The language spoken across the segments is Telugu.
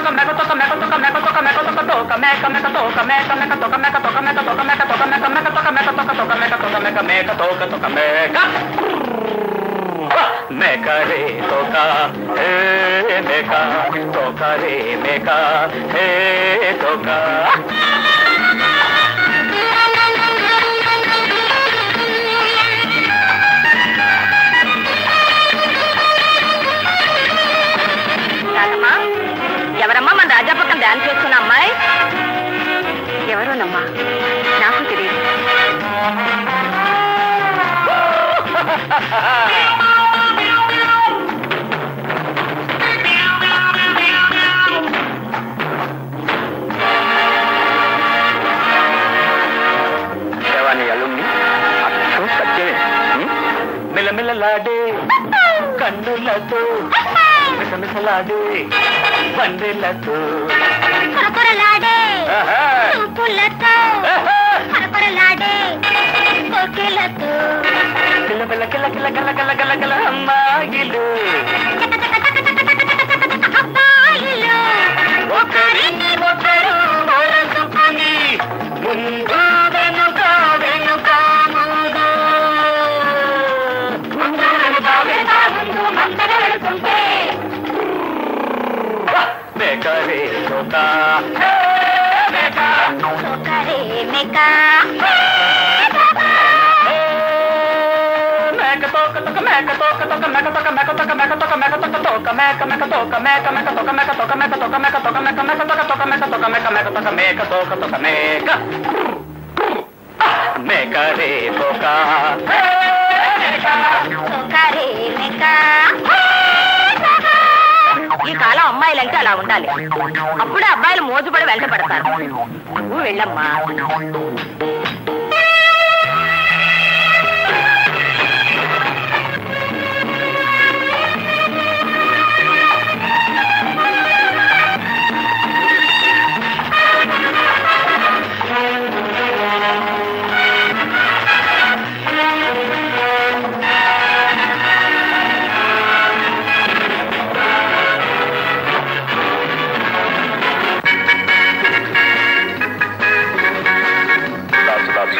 మేక రే తోక హే మేక తోక రే మేక హే తోక రాదమ్మా ఎవరమ్మా మన రాజా పక్కన డాన్స్ చేస్తున్న అమ్మాయి ఎవరోనమ్మా నాకు తెలియదు దేవాని అల్లుణ్ణి అచ్చం సత్యమే ఉం? మిలమిలలాడే కన్నులతో మిసమిసలాడే పండిలతో కొరకొరలాడే ఆహా! చూపులతో ఆహా! కొరకొరలాడే కోకిలతో కిల కిల కిల కిల కిల కిల కిల కిల అమ్మాయిలు అబ్బాయిలు ఒకరిని ఒకరు మోసుకుని ముందు వెనుక వెనుక ముందు ముందు వెనుక వెనుక ముందు మందర వెళుతుంటే మేకరే తోక మేక ఒకరే మేక మేక తోక తోక మేక తోక తోక మేక తోక మేక తోక మేక తోక మేక తోక తోక మేక మేక తోక మేక మేక తోక మేక తోక మేక తోక మేక తోక మేక మేక తోక తోక మేక తోక మేక మేక తోక మేక తోక తోక మేక మేక రే తోక ఒకరే మేక ఈ కాలం అమ్మాయిలంటే అలా ఉండాలి అప్పుడే అబ్బాయిలు మోజుపడి వెంట పడతారు నువ్వు వెళ్ళమ్మా దాచు దాచు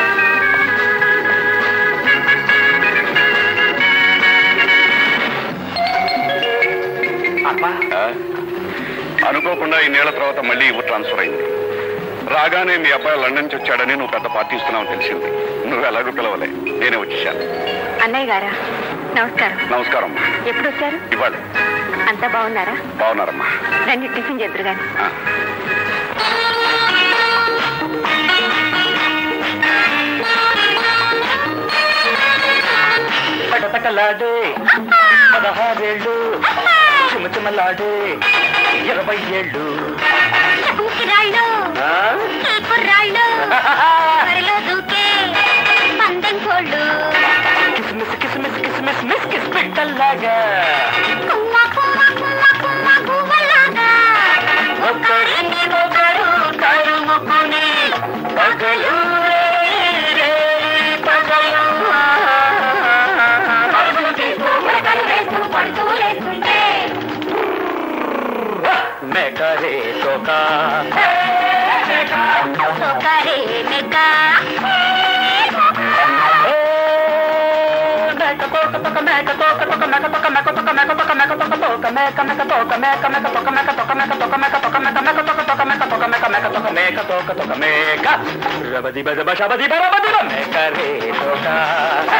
అమ్మా అనుకోకుండా ఈ నేల తర్వాత మళ్ళీ ఊరు ట్రాన్స్ఫర్ అయింది రాగానే మీ అబ్బాయి లండన్ నుంచి వచ్చాడని నువ్వు పెద్ద పార్టీ ఇస్తున్నావు తెలిసింది నువ్వు ఎలాగో పిలవలే నేనే వచ్చేసాను అన్నయ్య గారా నమస్కారం నమస్కారం అమ్మా ఎప్పుడు వచ్చారు ఇవాళ అంతా బాగున్నారా బాగున్నారమ్మా రండి టిఫిన్ చేద్దరు గాని ఆ, పడపటలాడే పదహారేళ్ళు చిమచిమలాడే ఇరవై ఏళ్ళు రాళ్ళు ఆ? కుర్రాళ్ళు బరిలో దూకే పందెం కోళ్ళు కిస్మిస్ కిస్మిస్ కిస్మిస్ మిస్ కిస్ పెట్టల్లాగా కుమ్మ కుమ్మ కుమ్మ కుమ్మ గువ్వలాగా ఒకరిని ఒకరు తరుముకుని పగలు రేయి పగలు ఉరకలు వేస్తూ పడుతూ లేకుంటే మేకరే తోక ఒకరే మెక్క మేక తోక తోక మేక తోక తోక మేక తోక మేక తోక మేక తోక మేక తోక తోక మేక మేక తోక మేక మేక తోక మేక తోక మేక తోక మేక తోక మేక మేక తోక తోక మేక తోక మేక మేక తోక మేక తోక తోక మేక రబది బజ బష బది బరబది మేక రే తోక